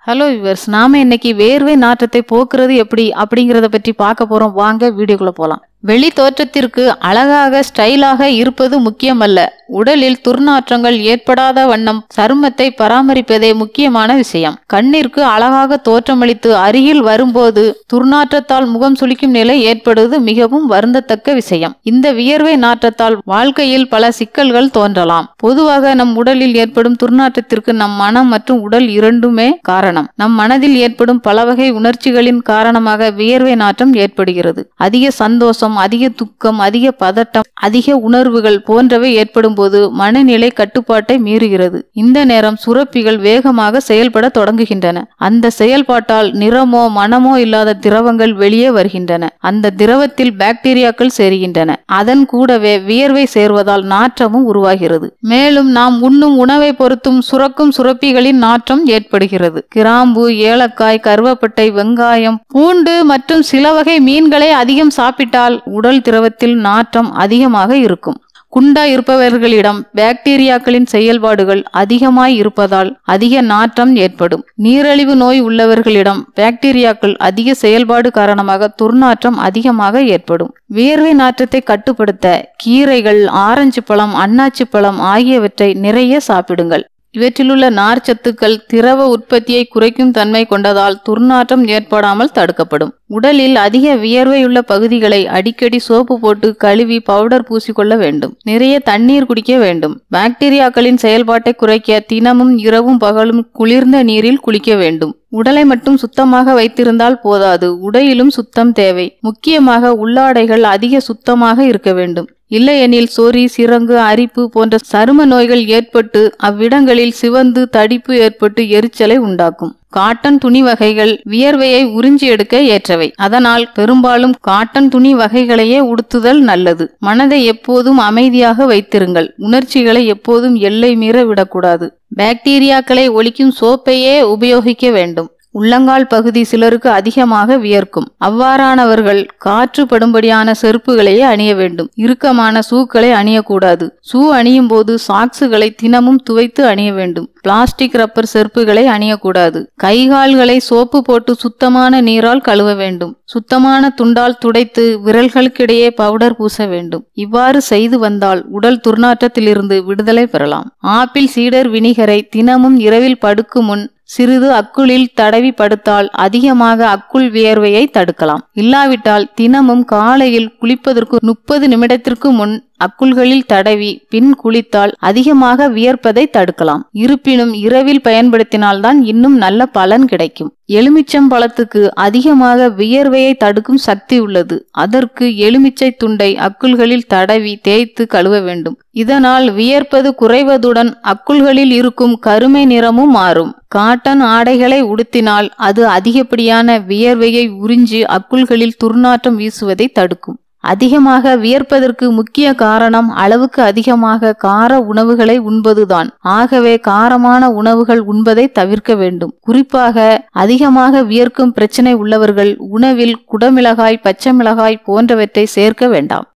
hello viewers நாம இன்னைக்கு வேர்வை நாற்றத்தை போக்குறது எப்படி அப்படிங்கறத பற்றி பார்க்க போறோம் வாங்க வீடியோக்குள்ள போலாம் வெளி தோற்றத்திற்கு அழகாக ஸ்டைலாக இருப்பது முக்கியமல்ல உடலில் துர்நாற்றங்கள் ஏற்படாத வண்ணம் சருமத்தை பராமரிப்பதே முக்கியமான விஷயம் கண்ணிற்கு அழகாக தோற்றமளித்து அருகில் வரும்போது துர்நாற்றத்தால் முகம் சுளிக்கும் நிலை ஏற்படுவது மிகவும் வருந்தத்தக்க விஷயம் இந்த வியர்வை நாற்றத்தால் வாழ்க்கையில் பல சிக்கல்கள் தோன்றலாம் பொதுவாக நம் உடலில் ஏற்படும் துர்நாற்றத்திற்கு நம் மனம் மற்றும் உடல் இரண்டுமே காரணம் நம் மனதில் ஏற்படும் பல வகை உணர்ச்சிகளின் காரணமாக வியர்வை நாற்றம் ஏற்படுகிறது அதிக சந்தோஷம் அதிக துக்கம் அதிக பதட்டம் அதிக உணர்வுகள் போன்றவை ஏற்படும் போது மனநிலை கட்டுப்பாட்டை மீறுகிறது இந்த நேரம் சுரப்பிகள் வேகமாக செயல்பட தொடங்குகின்றன அந்த செயல்பாட்டால் நிறமோ மனமோ இல்லாத திரவங்கள் வெளியே வருகின்றன அந்த திரவத்தில் பாக்டீரியாக்கள் சேருகின்றன அதன் கூடவே வியர்வை சேர்வதால் நாற்றமும் உருவாகிறது மேலும் நாம் உண்ணும் உணவை பொறுத்தும் சுரக்கும் சுரப்பிகளின் நாற்றம் ஏற்படுகிறது கிராம்பு ஏலக்காய் கருவப்பட்டை வெங்காயம் பூண்டு மற்றும் சில வகை மீன்களை அதிகம் சாப்பிட்டால் உடல் திரவத்தில் நாற்றம் அதிகமாக இருக்கும் குண்டா இருப்பவர்களிடம் பாக்டீரியாக்களின் செயல்பாடுகள் அதிகமாய் இருப்பதால் அதிக நாற்றம் ஏற்படும் நீரிழிவு நோய் உள்ளவர்களிடம் பாக்டீரியாக்கள் அதிக செயல்பாடு காரணமாக துர்நாற்றம் அதிகமாக ஏற்படும் வியர்வை நாற்றத்தை கட்டுப்படுத்த கீரைகள் ஆரஞ்சு பழம் அன்னாச்சி பழம் ஆகியவற்றை நிறைய சாப்பிடுங்கள் இவற்றிலுள்ள நார்ச்சத்துக்கள் திரவ உற்பத்தியை குறைக்கும் தன்மை கொண்டதால் துர்நாற்றம் ஏற்படாமல் தடுக்கப்படும் உடலில் அதிக வியர்வையுள்ள பகுதிகளை அடிக்கடி சோப்பு போட்டு கழுவி பவுடர் பூசிக்கொள்ள வேண்டும் நிறைய தண்ணீர் குடிக்க வேண்டும் பாக்டீரியாக்களின் செயல்பாட்டை குறைக்க தினமும் இரவும் பகலும் குளிர்ந்த நீரில் குளிக்க வேண்டும் உடலை மட்டும் சுத்தமாக வைத்திருந்தால் போதாது உடையிலும் சுத்தம் தேவை முக்கியமாக உள்ளாடைகள் அதிக சுத்தமாக இருக்க வேண்டும் இல்லையெனில் சொறி சிரங்கு அரிப்பு போன்ற சரும நோய்கள் ஏற்பட்டு அவ்விடங்களில் சிவந்து தடிப்பு ஏற்பட்டு எரிச்சலை உண்டாக்கும் காட்டன் துணி வகைகள் வியர்வையை உறிஞ்சி எடுக்க ஏற்றவை அதனால் பெரும்பாலும் காட்டன் துணி வகைகளையே உடுத்துதல் நல்லது மனதை எப்போதும் அமைதியாக வைத்திருங்கள் உணர்ச்சிகளை எப்போதும் எல்லை மீற விடக்கூடாது பாக்டீரியாக்களை ஒழிக்கும் சோப்பையே உபயோகிக்க வேண்டும் உள்ளங்கால் பகுதி சிலருக்கு அதிகமாக வியர்க்கும் அவ்வாறானவர்கள் காற்று படும்படியான செருப்புகளையே அணிய வேண்டும் இறுக்கமான ஷூக்களை அணியக்கூடாது ஷூ அணியும் போது சாக்ஸுகளை தினமும் துவைத்து அணிய வேண்டும் பிளாஸ்டிக் ரப்பர் செருப்புகளை அணியக்கூடாது கைகால்களை சோப்பு போட்டு சுத்தமான நீரால் கழுவ வேண்டும் சுத்தமான துண்டால் துடைத்து விரல்களுக்கிடையே பவுடர் பூச வேண்டும் இவ்வாறு செய்து வந்தால் உடல் துர்நாற்றத்திலிருந்து விடுதலை பெறலாம் ஆப்பிள் சீடர் வினிகரை தினமும் இரவில் படுக்கும் முன் சிறிது அக்குளில் தடவி படுத்தால் அதிகமாக அக்குள் வியர்வையை தடுக்கலாம் இல்லாவிட்டால் தினமும் காலையில் குளிப்பதற்கு முப்பது நிமிடத்திற்கு முன் அக்குள்களில் தடவி பின் குளித்தால் அதிகமாக வியர்ப்பதை தடுக்கலாம் இருப்பினும் இரவில் பயன்படுத்தினால்தான் இன்னும் நல்ல பலன் கிடைக்கும் எலுமிச்சம் பழத்துக்கு அதிகமாக வியர்வையை தடுக்கும் சக்தி உள்ளது அதற்கு எலுமிச்சை துண்டை அக்குள்களில் தடவி தேய்த்து கழுவ வேண்டும் இதனால் வியர்ப்பது குறைவதுடன் அக்குள்களில் இருக்கும் கருமை நிறமும் மாறும் காட்டன் ஆடைகளை உடுத்தினால் அது அதிகப்படியான வியர்வையை உறிஞ்சி அக்குள்களில் துர்நாற்றம் வீசுவதை தடுக்கும் அதிகமாக வியர்ப்பதற்கு முக்கிய காரணம் அளவுக்கு அதிகமாக கார உணவுகளை உண்பதுதான் ஆகவே காரமான உணவுகள் உண்பதை தவிர்க்க வேண்டும் குறிப்பாக அதிகமாக வியர்க்கும் பிரச்சனை உள்ளவர்கள் உணவில் குடமிளகாய் பச்சை மிளகாய் போன்றவற்றை சேர்க்க வேண்டாம்